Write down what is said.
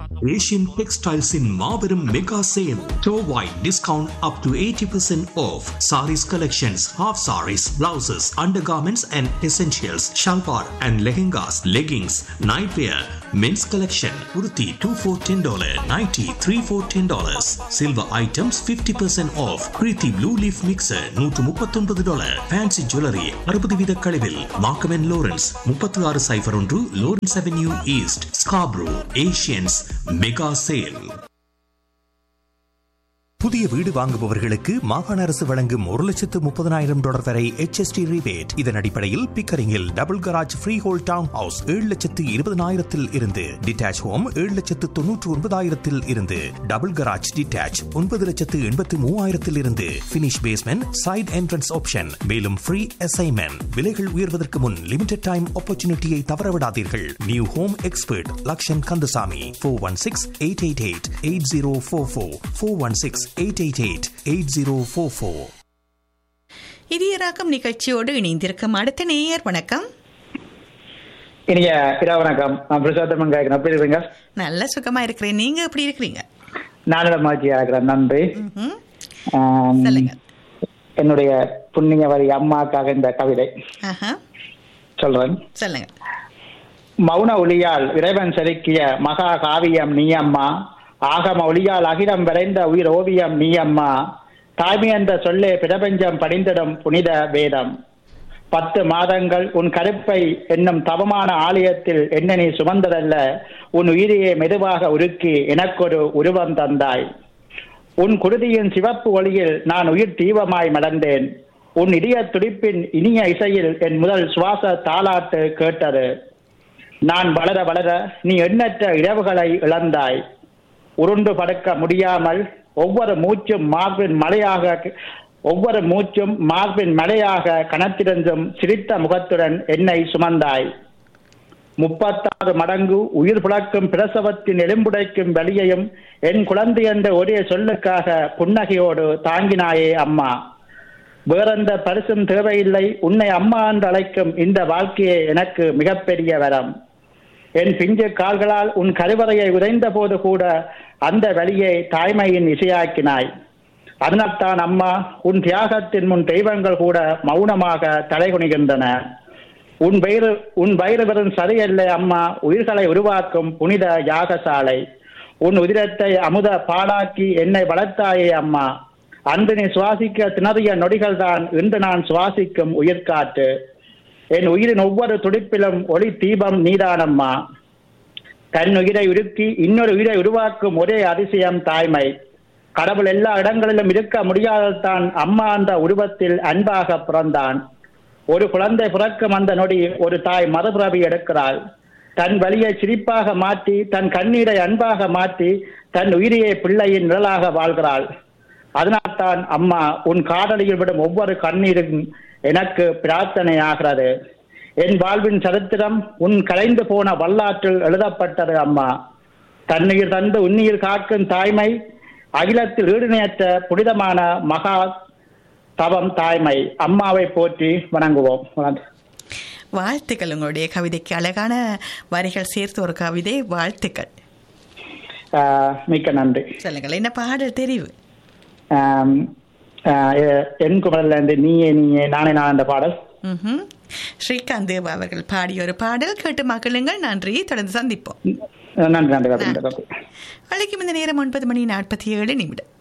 Asian Textiles in Marverum Mega Sale. Store-wide discount up to 80% off. Saris collections, half saris, blouses, undergarments and essentials, shalwar and lehengas, leggings, nightwear, men's collection, kurti 2 for $10, nighty 3 for $10. Silver items 50% off. Preeti Blue Leaf Mixer 139 dollar. Fancy Jewelry 60 வீத கழிவில். Markham and Lawrence 36 சைபர் ஒன்று Lawrence Avenue East, Scarborough, Asians Mega Sale. புதிய வீடு வாங்குபவர்களுக்கு மாகாண அரசு வழங்கும் ஒரு லட்சத்து முப்பதனாயிரம் டாலர் வரை HST rebate இதன் அடிப்படையில் பிக்கரிங்கில் double garage freehold townhouse ஏழு லட்சத்து இருபதனாயிரத்தில் இருந்து டிட்டாச் ஹோம் ஏழு லட்சத்து தொன்னூற்று ஒன்பதாயிரத்தில் இருந்து டபுள் கராஜ் டிட்டாச் ஒன்பது லட்சத்து எண்பத்து மூவாயிரத்தில் இருந்து finish basement side entrance option மேலும் ஃப்ரீ அசைன்மெண்ட் விலைகள் உயர்வதற்கு முன் லிமிடெட் டைம் ஆப்பர்ச்சுனிட்டியை தவறவிடாதீர்கள் new home expert Lakshan Kandasamy four one six eight eight eight eight zero four four four one six eight eight eight eight zero four four இதயராக்கம் நிகழ்ச்சியோடு இணைந்திருக்கும் அடுத்த நேயர் வணக்கம் இனிய இரவு வணக்கம் நான் பிரசாதமன் கேட்கிறேன் எப்படி இருக்கீங்க நல்ல சுகமா இருக்கிறேன் நீங்க எப்படி இருக்கிறீங்க நானிடம் மகிழ்ச்சியா இருக்கிறேன் நன்றி ம்ஹும். ஆம், சொல்லுங்க என்னுடைய புண்ணியவதி அம்மாக்காக இந்த கவிதை ஆஹா, சொல்றேன் சொல்லுங்க மௌன ஒளியால் இறைவன் செதுக்கிய மகா காவியம் நீ அம்மா ஆகம ஒளியால் அகிலம் விரைந்த உயிர் ஓவியம் நீ அம்மா தாய்மை என்ற சொல்லே பிரபஞ்சம் படிந்திடும் புனித வேதம் பத்து மாதங்கள் உன் கருப்பை என்னும் தவமான ஆலயத்தில் என்ன நீ சுமந்ததல்ல உன் உயிரையே மெதுவாக உருக்கி எனக்கொரு உருவம் தந்தாய் உன் குருதியின் சிவப்பு ஒளியில் நான் உயிர் தீவமாய் மலர்ந்தேன் உன் இதய துடிப்பின் இனிய இசையில் என் முதல் சுவாச தாலாட்டு கேட்டது நான் வளர வளர நீ எண்ணற்ற இரவுகளை இழந்தாய் உருண்டு படுக்க முடியாமல் ஒவ்வொரு மூச்சும் மார்பின் மலையாக ஒவ்வொரு மூச்சும் மார்பின் மலையாக கனத்திருந்தும் சிரித்த முகத்துடன் என்னை சுமந்தாய் முப்பத்தாறு மடங்கு உயிர் புழக்கும் பிரசவத்தின் எலும்புடைக்கும் வலியையும் என் குழந்தை என்ற ஒரே சொல்லுக்காக புன்னகையோடு தாங்கினாயே அம்மா வேறெந்த பரிசும் தேவையில்லை உன்னை அம்மா என்று அழைக்கும் இந்த வாழ்க்கையே எனக்கு மிகப்பெரிய வரம் என் பிஞ்சு கால்களால் உன் கருவறையை உதைந்த போது கூட அந்த வழியை தாய்மையின் இசையாக்கினாய் அதனால்தான் அம்மா உன் தியாகத்தின் முன் தெய்வங்கள் கூட மௌனமாக தலைகுனிகின்றன உன் வயிறு உன் வயிறு வெறும் சதையல்ல அம்மா உயிர்களை உருவாக்கும் புனித யாகசாலை உன் உதிரத்தை அமுத பாலாக்கி என்னை வளர்த்தாயே அம்மா அன்று நீ சுவாசிக்க திணறிய நொடிகள் தான் இன்று நான் சுவாசிக்கும் உயிர்காற்று என் உயிரின் ஒவ்வொரு துடிப்பிலும் ஒளி தீபம் நீதானம்மா தன் உயிரை உருக்கி இன்னொரு உயிரை உருவாக்கும் ஒரே அதிசயம் தாய்மை கடவுள் எல்லா இடங்களிலும் இருக்க முடியாததான் அம்மா அந்த உருவத்தில் அன்பாக பிறந்தான் ஒரு குழந்தை பிறக்கும் அந்த நொடி ஒரு தாய் மறுபிறவி எடுக்கிறாள் தன் வலியை சிரிப்பாக மாற்றி தன் கண்ணீரை அன்பாக மாற்றி தன் உயிரியை பிள்ளையின் நிழலாக வாழ்கிறாள் அதனால்தான் அம்மா உன் காதலியில் விடும் ஒவ்வொரு கண்ணீரும் எனக்கு பிரார்த்தனை ஆகிறது என் வாழ்வின் சரித்திரம் உன் கலைந்து போன வரலாற்றில் எழுதப்பட்டது அம்மா தண்ணீர் தந்து உன்னியில் காக்கும் தாய்மை அகிலத்தில் ஈடுநேற்ற புனிதமான மகா தவம் தாய்மை அம்மாவை போற்றி வணங்குவோம் வணக்கம். வாழ்த்துக்கள் உங்களுடைய கவிதைக்கு அழகான வரிகள் சேர்த்து ஒரு கவிதை வாழ்த்துக்கள் ஆஹ் மிக்க நன்றி சொல்லுங்கள் என்ன பாடல் தெரிவு ஆம், ஆஹ் எ- என் குரல்ல இருந்து நீயே நீயே நானே நான் என்ற பாடல் ம்ஹும். ஸ்ரீகாந்த் தேவ் அவர்கள் பாடிய ஒரு பாடல் கேட்டு மக்களுங்கள் நன்றி தொடர்ந்து சந்திப்போம் நன்றி நன்றி நன்றி நன்றி அழைக்கும் இந்த நேரம் ஒன்பது மணி நாற்பத்தி ஏழு நிமிடம்